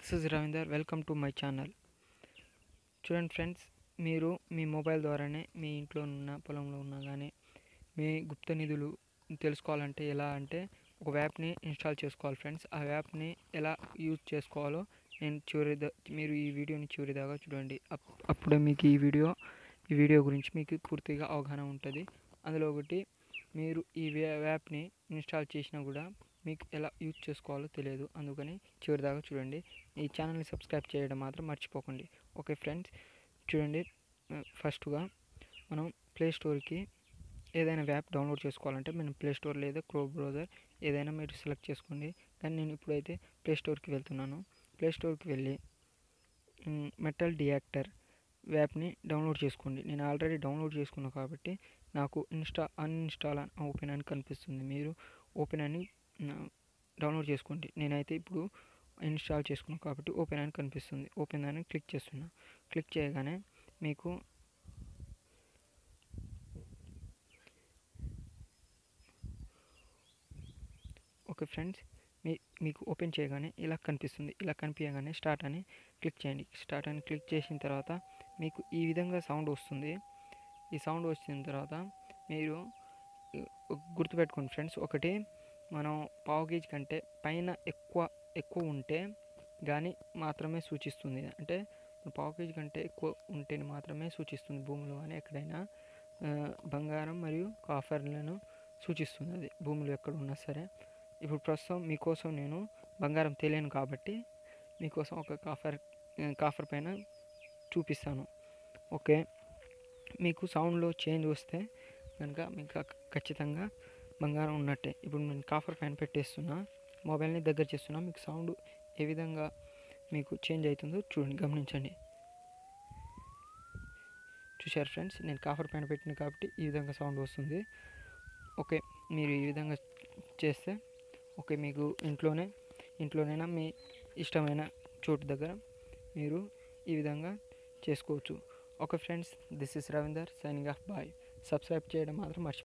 this is Ravinder welcome to my channel చూడండి friends మీరు మీ మొబైల్ ద్వారానే మీ ఇంట్లో ఉన్న పొలంలో ఉన్నా కానీ మీ గుప్త నిధులు తెలుసుకోవాలంటే ఎలా అంటే ఒక యాప్ని ఇన్స్టాల్ చేసుకోవాలి ఫ్రెండ్స్ ఆ యాప్ని ఎలా యూజ్ చేసుకోవాలో నేను చివరి దా- మీరు ఈ వీడియోని చివరి దాకా చూడండి అప్- అప్పుడే మీకు ఈ వీడియో ఈ వీడియో గురించి మీకు పూర్తిగా అవగాహన ఉంటుంది అందులో ఒకటి మీరు ఈ వ్యా- యాప్ని ఇన్స్టాల్ చేసినా కూడా మీకు ఎలా యూజ్ చేసుకోవాలో తెలియదు అందుకని చివరి దాకా చూడండి ఈ ఛానల్ని సబ్స్క్రైబ్ చేయడం మాత్రం మర్చిపోకండి ఓకే ఫ్రెండ్స్ చూడండి ఆ, ఫస్ట్గా మనం ప్లే స్టోర్కి ఏదైనా యాప్ డౌన్లోడ్ చేసుకోవాలంటే మనం ప్లే స్టోర్ లేదా క్రోమ్ బ్రౌజర్ ఏదైనా మీరు సెలెక్ట్ చేసుకోండి కానీ నేను ఇప్పుడైతే ప్లే స్టోర్కి వెళ్తున్నాను ప్లే స్టోర్కి వెళ్ళి మ్, మెటల్ డియాక్టర్ యాప్ని డౌన్లోడ్ చేసుకోండి నేను ఆల్రెడీ డౌన్లోడ్ చేసుకున్నాను కాబట్టి నాకు ఇన్స్టా అన్ఇన్స్టాల్ అని ఓపెన్ అని కనిపిస్తుంది మీరు ఓపెన్ అని న- డౌన్లోడ్ చేసుకోండి నేనైతే ఇప్పుడు ఇన్స్టాల్ చేసుకున్నాను కాబట్టి ఓపెన్ అని కనిపిస్తుంది ఓపెన్ అని క్లిక్ చేస్తున్నా క్లిక్ చేయగానే మీకు ఓకే ఫ్రెండ్స్ మీ మీకు ఓపెన్ చేయగానే ఇలా కనిపిస్తుంది ఇలా కనిపించగానే స్టార్ట్ అని క్లిక్ చేయండి స్టార్ట్ అని క్లిక్ చేసిన తర్వాత మీకు ఈ విధంగా సౌండ్ వస్తుంది ఈ సౌండ్ వచ్చిన తర్వాత మీరు ఉ- గుర్తుపెట్టుకోండి ఫ్రెండ్స్ ఒకటి మనం పావు కేజీ కంటే పైన ఎక్కువ ఎక్కువ ఉంటే కానీ మాత్రమే సూచిస్తుంది అంటే పావు కేజీ కంటే ఎక్కువ ఉంటే మాత్రమే సూచిస్తుంది భూమిలో కానీ ఎక్కడైనా ఆ, బంగారం మరియు కాఫర్లను సూచిస్తుంది అది భూమిలో ఎక్కడ ఉన్నా సరే ఇప్పుడు ప్రస్తుతం మీకోసం నేను బంగారం తెలియను కాబట్టి మీకోసం ఒక కాఫర్ ఆ, కాఫర్ పైన చూపిస్తాను ఓకే మీకు సౌండ్లో చేంజ్ వస్తే కనుక మీకు ఖ- ఖచ్చితంగా బంగారం ఉన్నట్టే ఇప్పుడు నేను కాఫర్ పైన పెట్టేస్తున్నా మొబైల్ని దగ్గర చేస్తున్నా మీకు సౌండ్ ఏ విధంగా మీకు చేంజ్ అవుతుందో చూడండి గమనించండి చూశారు ఫ్రెండ్స్ నేను కాఫర్ పైన పెట్టిన కాబట్టి ఈ విధంగా సౌండ్ వస్తుంది ఓకే మీరు ఈ విధంగా చేస్తే ఓకే మీకు ఇంట్లోనే ఇంట్లోనైనా మీ ఇష్టమైన చోటు దగ్గర మీరు ఈ విధంగా చేసుకోవచ్చు okay friends this is Ravinder signing off bye subscribe చేయడం మాత్రం మర్చిపో